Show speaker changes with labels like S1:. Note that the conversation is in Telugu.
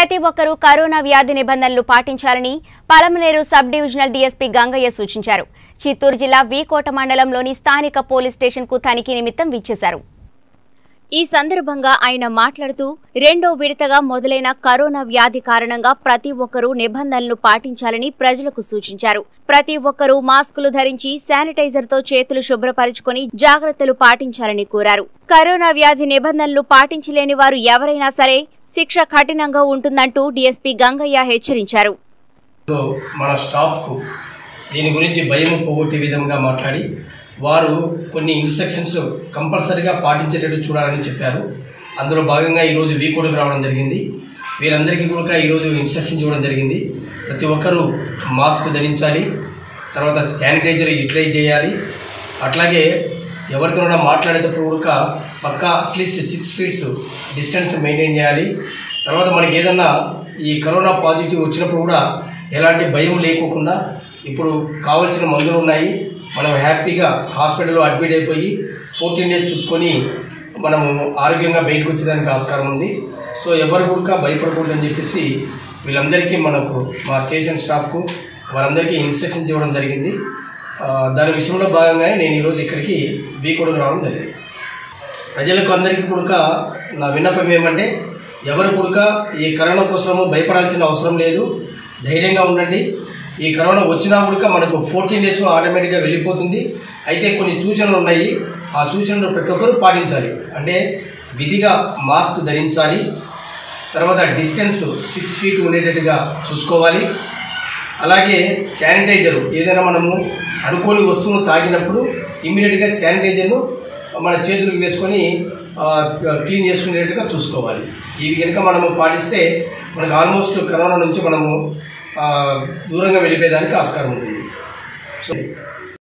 S1: ప్రతి ఒక్కరూ కరోనా వ్యాధి నిబంధనలు పాటించాలని Palamaner sub divisional DSP Gangaiah సూచించారు చిత్తూరు జిల్లా వీకోట మండలంలోని స్థానిక పోలీస్ స్టేషన్కు తనిఖీ నిమిత్తం విచ్చేశారు ఈ సందర్భంగా ఆయన మాట్లాడుతూ రెండో విడతగా మొదలైన కరోనా వ్యాధి కారణంగా ప్రతి ఒక్కరూ నిబంధనలు పాటించాలని ప్రజలకు సూచించారు ప్రతి ఒక్కరూ మాస్కులు ధరించి శానిటైజర్తో చేతులు శుభ్రపరుచుకొని జాగ్రత్తలు పాటించాలని కోరారు కరోనా వ్యాధి నిబంధనలు పాటించలేని వారు ఎవరైనా సరే శిక్ష కఠినంగా ఉంటుందంటూ డీఎస్పీ గంగయ్య హెచ్చరించారు
S2: సో మన స్టాఫ్కు దీని గురించి భయం పోగొట్టే విధంగా మాట్లాడి వారు కొన్ని ఇన్స్ట్రక్షన్స్ కంపల్సరీగా పాటించేటట్టు చూడాలని చెప్పారు అందులో భాగంగా ఈరోజు వీకోడ్కి రావడం జరిగింది వీరందరికీ కూడా ఈరోజు ఇన్స్ట్రక్షన్స్ ఇవ్వడం జరిగింది ప్రతి ఒక్కరూ మాస్క్ ధరించాలి తర్వాత శానిటైజర్ యూటిలైజ్ చేయాలి అట్లాగే ఎవరితోనైనా మాట్లాడేటప్పుడు కూడా పక్కా at least six feets distance maintain చేయాలి తర్వాత మనకి ఏదన్నా ఈ కరోనా పాజిటివ్ వచ్చినప్పుడు కూడా ఎలాంటి భయం లేకోకుండా ఇప్పుడు కావాల్సిన మందులు ఉన్నాయి మనం హ్యాపీగా హాస్పిటల్లో అడ్మిట్ అయిపోయి ఫోర్టీన్ డేస్ చూసుకొని మనము ఆరోగ్యంగా బయటకు వచ్చేదానికి ఆస్కారం ఉంది సో ఎవరు కూడా భయపడకూడదని చెప్పేసి వీళ్ళందరికీ మనకు మా స్టేషన్ స్టాఫ్కు వారందరికీ ఇన్స్ట్రక్షన్స్ ఇవ్వడం జరిగింది ఆ, దాని విషయంలో భాగంగానే నేను ఈరోజు ఇక్కడికి వీకోడుకు రావడం జరిగింది ప్రజలకు అందరికీ కూడా నా విన్నపం ఏమంటే ఎవరు కూడా ఈ కరోనా కోసము భయపడాల్సిన అవసరం లేదు ధైర్యంగా ఉండండి ఈ కరోనా వచ్చినా కూడా మనకు ఫోర్టీన్ డేస్లో ఆటోమేటిక్గా వెళ్ళిపోతుంది అయితే కొన్ని సూచనలు ఉన్నాయి ఆ సూచనలు ప్రతి ఒక్కరూ పాటించాలి అంటే విధిగా మాస్క్ ధరించాలి తర్వాత డిస్టెన్స్ సిక్స్ ఫీట్ ఉండేటట్టుగా చూసుకోవాలి అలాగే శానిటైజర్ ఏదైనా మనము అనుకోని వస్తువును తాకినప్పుడు ఇమ్మీడియట్గా శానిటైజర్ను మన చేతులకు వేసుకొని ఆ, క్లీన్ చేసుకునేట్టుగా చూసుకోవాలి ఇవి కనుక మనము పాటిస్తే మనకు ఆల్మోస్ట్ కరోనా నుంచి మనము ఆ, దూరంగా వెళ్ళిపోయేదానికి ఆస్కారం ఉంటుంది సో